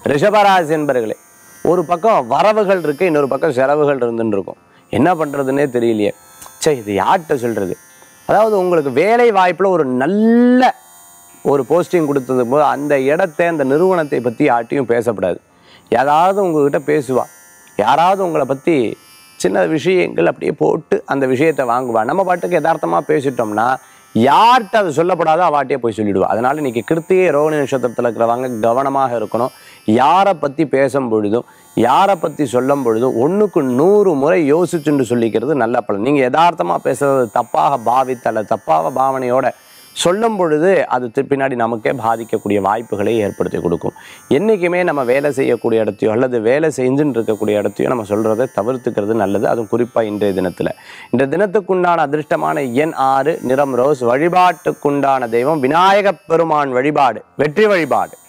ரிஷபராசி என்பர்களே ஒரு பக்கம் வரவுகள் இருக்கு இன்னொரு பக்கம் செலவுகள் இருந்துன்னு இருக்கும் என்ன பண்றதுன்னே தெரியலையே சே இது யார்கிட்ட சொல்றது அதாவது உங்களுக்கு வேலை வாய்ப்புல ஒரு நல்ல ஒரு போஸ்டிங் கொடுத்தது போது அந்த இடத்தை அந்த நிறுவனத்தை பற்றி யார்ட்டையும் பேசப்படாது யாராவது உங்ககிட்ட பேசுவா யாராவது உங்களை பற்றி சின்ன விஷயங்கள் அப்படியே போட்டு அந்த விஷயத்தை வாங்குவா நம்ம பாட்டுக்கு யதார்த்தமாக பேசிட்டோம்னா யார்கிட்ட அது சொல்லப்படாதோ அவாட்டியே போய் சொல்லிடுவா அதனால இன்னைக்கு கிருத்திகை ரோகிணி நட்சத்திரத்தில் இருக்கிறவங்க கவனமாக இருக்கணும் யாரை பற்றி பேசும் பொழுதும் யாரை பற்றி சொல்லும் பொழுதும் ஒன்றுக்கு நூறு முறை யோசிச்சுன்னு சொல்லிக்கிறது நல்ல பலன் நீங்கள் யதார்த்தமாக பேசுறது தப்பாக பாவித்து அல்ல தப்பாக பாவனையோட சொல்லும் பொழுது அது தி- பின்னாடி நமக்கே பாதிக்கக்கூடிய வாய்ப்புகளை ஏற்படுத்தி கொடுக்கும் என்றைக்குமே நம்ம வேலை செய்யக்கூடிய இடத்தையோ அல்லது வேலை செஞ்சுட்டு இருக்கக்கூடிய இடத்தையோ நம்ம சொல்கிறத தவிர்த்துக்கிறது நல்லது அதுவும் குறிப்பாக இன்றைய தினத்தில் இந்த தினத்துக்குண்டான அதிர்ஷ்டமான எண் ஆறு நிறம் ரோஸ் வழிபாட்டுக்குண்டான தெய்வம் விநாயகப் பெருமான் வழிபாடு வெற்றி வழிபாடு